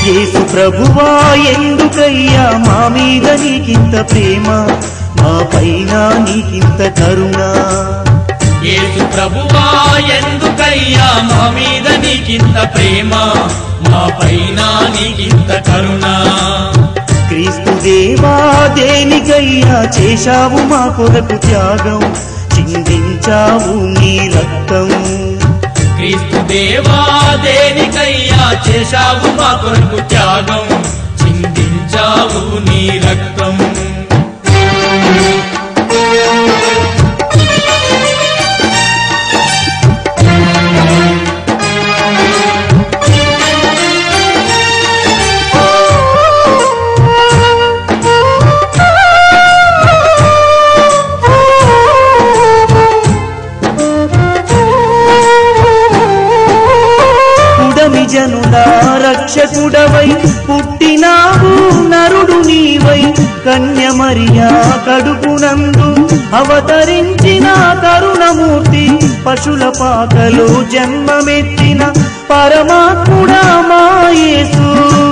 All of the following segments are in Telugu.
యేసు ప్రభువా ఎందుకయ్యా మా మీద నీకింత ప్రేమ మా పైన నీకింత కరుణ యేసు ప్రభువా ఎందుకయ్యా మా మీద నీకింత ప్రేమ మా పైన నీకింత కరుణ క్రీస్తు దేవా దేనికయ్యా చేశావు మా కొరకు త్యాగం చిందించావు నీ రక్తం క్రీస్తు దేవా దేనికయ్యా చేశావు మా కొరకు త్యాగం చిందించావు నీ రక్తం పుడమి జనుల రక్షకుడవై పుట్టినావు నరుడు నీవై కన్యమరియా కడుపునందు అవతరించిన కరుణమూర్తి పశుల పాకలో జన్మమెత్తిన పరమాత్ముడా మాయేసు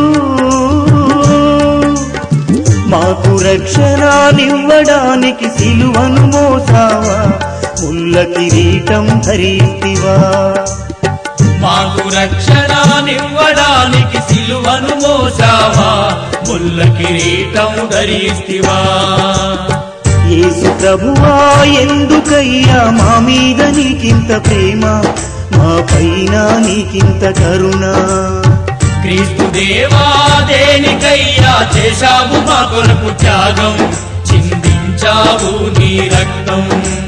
మాకు రక్షణనివ్వడానికి సిలువను మోసావా ముల్ల కిరీటం ధరిస్తివా మాకు రక్షణనివ్వడానికి సిలువను మోసావా ముల్ల కిరీటం ధరిస్తివా యేసు ప్రభువా ఎందుకయ్యా మా మీద నీకింత ప్రేమ మా పైన నీకింత కరుణ క్రీస్తు దేవా దేనికయ్యా చేశావు మా కొరకు త్యాగం చిందించావు నీ రక్తం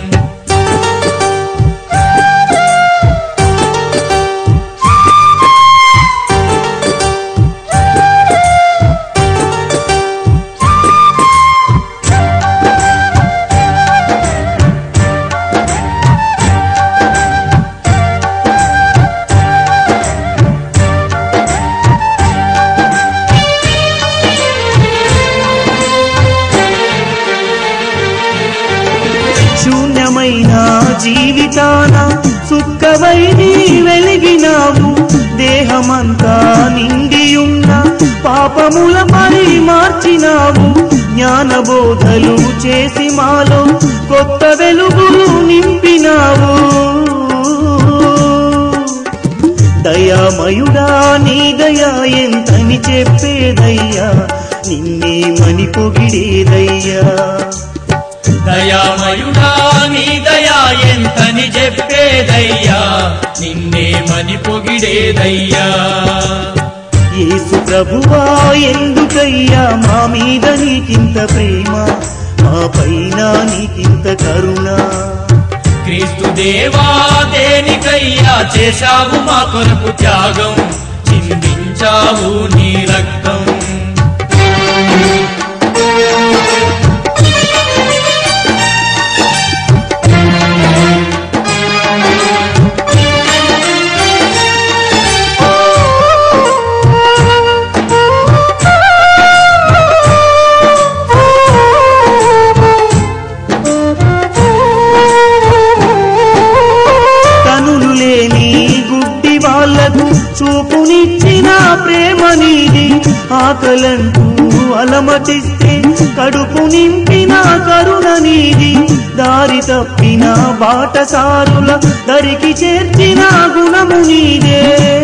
శూన్యమైన జీవితాన సుక్కవై నీ వెలిగినావు దేహమంతా నిండియున్న పాపముల మరి మార్చినావు జ్ఞానబోధలు చేసి మాలో కొత్త వెలుగులు నింపినావు దయామయుడా నీ దయా ఎంతని చెప్పేదయ్యా నిన్నే మని పొగిడేదయ్యా దయామయుడా నీ దయా ఎంతని చెప్పేదయ్యా నిన్నే మని పొగిడేదయ్యా యేసు ప్రభువా ఎందుకయ్యా మా మీద నీకింత ప్రేమ మా పైన నీకింత కరుణ క్రీస్తు దేవా దేనికయ్యా చేశావు మా కొరకు త్యాగం చిందించావు నీ రక్తం కనులు లేని గుడ్డి వాళ్లకు చూపునిచ్చిన ప్రేమ నీది ఆకలంటూ అలమటిస్తే కడుపు నింపిన కరుణ నీది దారి తప్పిన బాటసారుల దరికి చేర్చిన గుణము నీదే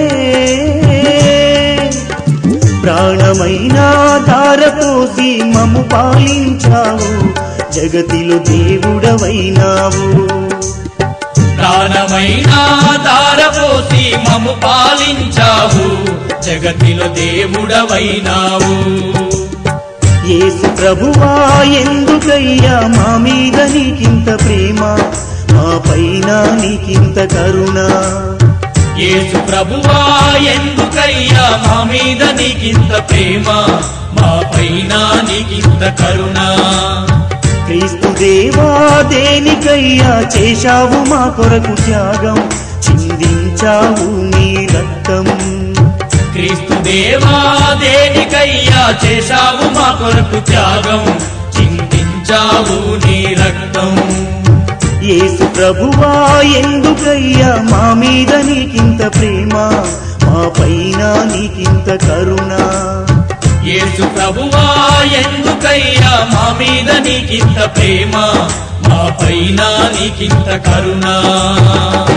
ప్రాణమైన ధారపోసి మము పాలించావు జగతిలో దేవుడవైనావు ప్రాణమైన దారపోసి మము పాలించావు జగతిలో దేవుడవైనావు యేసు ప్రభువా ఎందుకయ్యా మా మీద నీకింత ప్రేమ మా పైన నీకింత కరుణ యేసు ప్రభువా ఎందుకయ్యా మా మీద నీకింత ప్రేమ మా పైన నీకింత కరుణ క్రీస్తు దేవా దేనికయ్యా చేశావు మా కొరకు త్యాగం చిందించావు నీ రక్తం క్రీస్తు దేవా దేనికయ్యా చేశావు మా కొరకు త్యాగం చిందించావు నీ రక్తం యేసు ప్రభువా ఎందుకయ్యా మా మీద నీకింత ప్రేమ మా మా పైన నీకింత కరుణ యేసు ప్రభువా ఎందుకయ్యా మా మీద నీకింత ప్రేమ మా పైన నీకింత కరుణ